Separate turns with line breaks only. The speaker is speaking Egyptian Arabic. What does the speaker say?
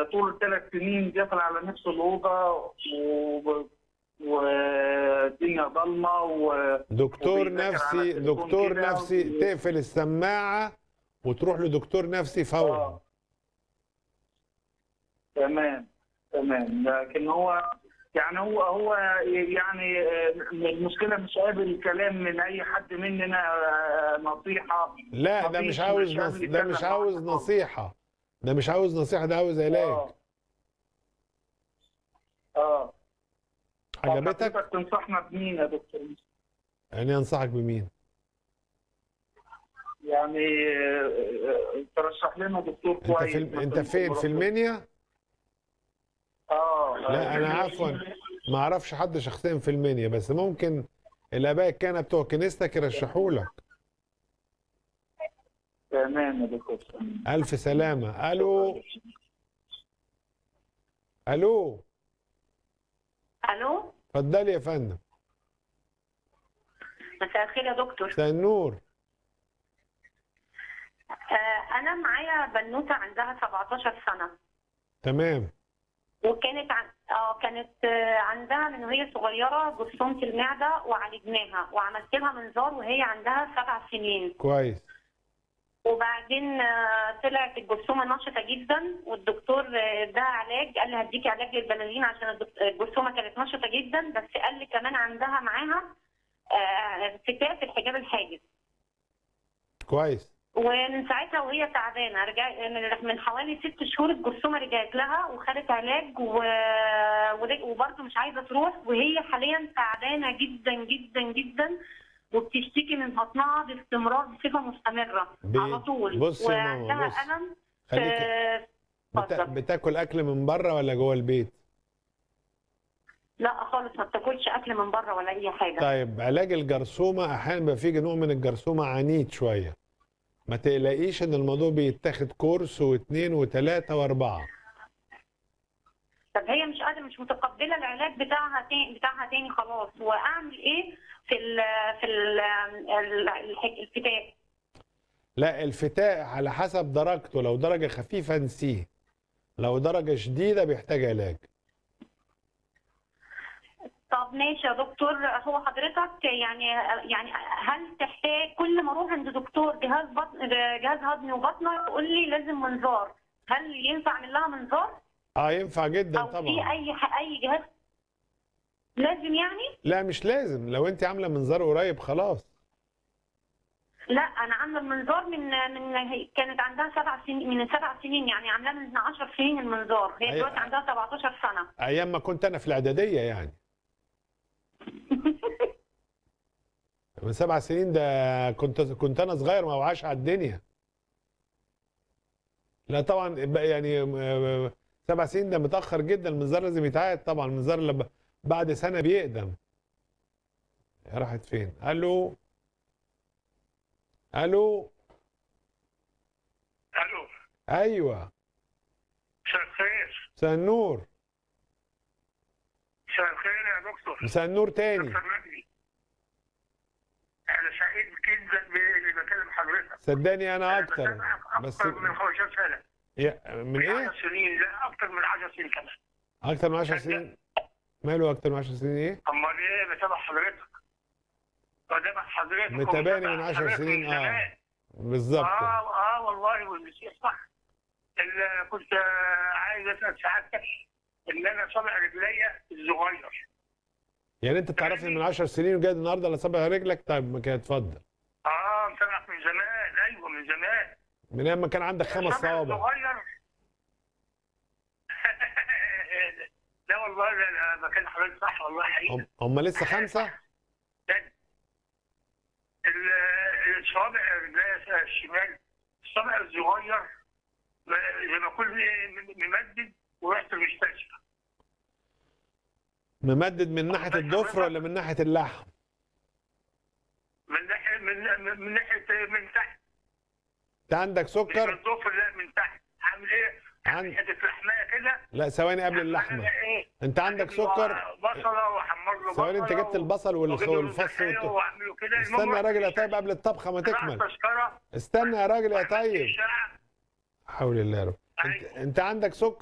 وطول ثلاث سنين قافل على نفس الاوضه و- والدنيا ضلمه و
دكتور
وبيذاكر على
نفسي
التليفون
دكتور
كده
نفسي
و-
تقفل السماعه وتروح لدكتور نفسي فورا
آه. تمام تمام لكن هو يعني هو هو يعني آه، المشكله مش قابل كلام من اي حد مننا آه، نصيحه
لا ده
مفيش
مش عاوز
مشاكل
نص... ده
يتكلم
مش
مع
عاوز
حد.
نصيحه ده مش عاوز نصيحه ده عاوز علاج
اه اه طب
عجبتك
حضرتك تنصحنا بمين يا دكتور
يعني انصحك بمين
يعني آه، آه، ترشح لنا دكتور
انت
كويس
في الم... انت
مثلاً
فين في المنيا
اه
لا انا عفوا ما اعرفش حد شخصيا في المنيا بس ممكن الاباء الكهنه بتوع كنيستك يرشحوا لك
تمام يا دكتور
الف سلامه الو الو
الو
اتفضلي يا فندم
مساء الخير يا دكتور
مساء النور
آه انا معايا بنوته عندها 17 سنه
تمام
وكانت عن... اه كانت آه عندها من وهي صغيره جرثومه المعده وعالجناها وعملت لها منظار وهي عندها سبع سنين
كويس
وبعدين آه طلعت الجرثومه نشطه جدا والدكتور آه، اداها علاج قال لي هديكي علاج للبنادين عشان الدك- الجرثومه كانت نشطه جدا بس قال لي كمان عندها معاها آه، ارتفاع في الحجاب الحاجز
كويس
ومن ساعتها وهي تعبانه رجع من- من حوالي ست شهور الجرثومه رجعت لها وخدت علاج و... ورج- وبرضه مش عايزه تروح وهي حاليا تعبانه جدا جدا جدا وبتشتكي من بطنها باستمرار بصفه مستمره
ب-
على طول
بص يا ماما،
وعندها
بص.
الم
خليك
في-
بتا...
اتفضل.
بتاكل اكل من بره ولا جوه البيت
لا خالص ما بتاكلش اكل من بره ولا اي حاجه
طيب علاج الجرثومه احيانا بيبقى فيه نوع من الجرثومه عنيد شويه ما تقلقيش ان الموضوع بيتاخد كورس واثنين وثلاثه واربعه
طب هي مش قادره مش متقبله العلاج بتاعها تاني بتاعها تاني خلاص واعمل ايه في ال في ال ال- الح- الفتاء
لا الفتاء على حسب درجته لو درجه خفيفه نسيه لو درجه شديده بيحتاج علاج
طب ماشي يا دكتور هو حضرتك يعني يعني هل تحتاج كل ما اروح عند دكتور جهاز بطن جهاز هضمي وبطنه يقول لي لازم منظار هل ينفع اعمل لها منظار
اه ينفع جدا
او في
طبعا
اي ح- اي جهاز لازم يعني
لا مش لازم لو انت عامله منظار قريب خلاص
لا انا عامله المنظار من من هي- كانت عندها سبع سنين من سبع سنين يعني عاملاه من 10 سنين المنظار هي
أي-
دلوقتي عندها 17 سنه
ايام ما كنت انا في الاعداديه يعني من سبع سنين ده كنت كنت انا صغير ما وعاش على الدنيا لا طبعا بقى يعني آه، سبع سنين ده متاخر جدا المنظار لازم يتعاد طبعا المنظار اللي ب- بعد سنه بيقدم راحت فين الو الو
الو
ايوه
مساء الخير
مساء النور
مساء الخير يا دكتور
مساء النور تاني
دكتور مجدي انا سعيد جدا باني بكلم حضرتك
صدقني انا
أنا
اكتر
بتابعك
بس
اكتر من 15 سنه
يا- من
من
ايه
10 سنين لا اكتر من 10 سنين كمان
اكتر من 10 سنين ماله اكتر من 10 سنين ايه
امال ايه بتابع حضرتك بتابع حضرتك
متابعني
وبتابع
من 10
حضرتك
سنين
من
اه
زمان.
بالظبط
اه اه والله والمسيح صح اللي كنت آه، عايز اسال سعادتك ان انا صابع رجليا الصغير
يعني انت تعرفني من 10 سنين وجاي النهارده على صابع رجلك طيب ما كان اتفضل
اه متابعك من زمان ايوه من زمان
من ايام ما كان عندك خمس
صابع
صوابع
صغير لا والله لا لا مكان حضرتك صح والله حقيقي
هم, هم لسه خمسه
ال- الصابع الرجلية الشمال الصابع الصغير ما- زي ما اكون ممدد ورحت المستشفى
ممدد من ناحيه الضفر ولا من ناحيه اللحم
من ناحيه من من- من ناحيه من تحت
انت عندك
مش
سكر
من الضفر لا من تحت عامل ايه؟ عامل
عن...
حته لحمايه كده
لا ثواني قبل
عامل
اللحمه
ايه؟
انت عندك سكر
بصله واحمر له
ثواني انت
بصلة
جبت البصل وال-
وأجيب له
والفص
تحية
وت...
واعمله كده
استنى يا راجل يا طيب قبل الطبخه ما تكمل
تذكره
استنى يا راجل يا طيب
الشارع
حول الله يا رب انت,
أيوة.
انت عندك سكر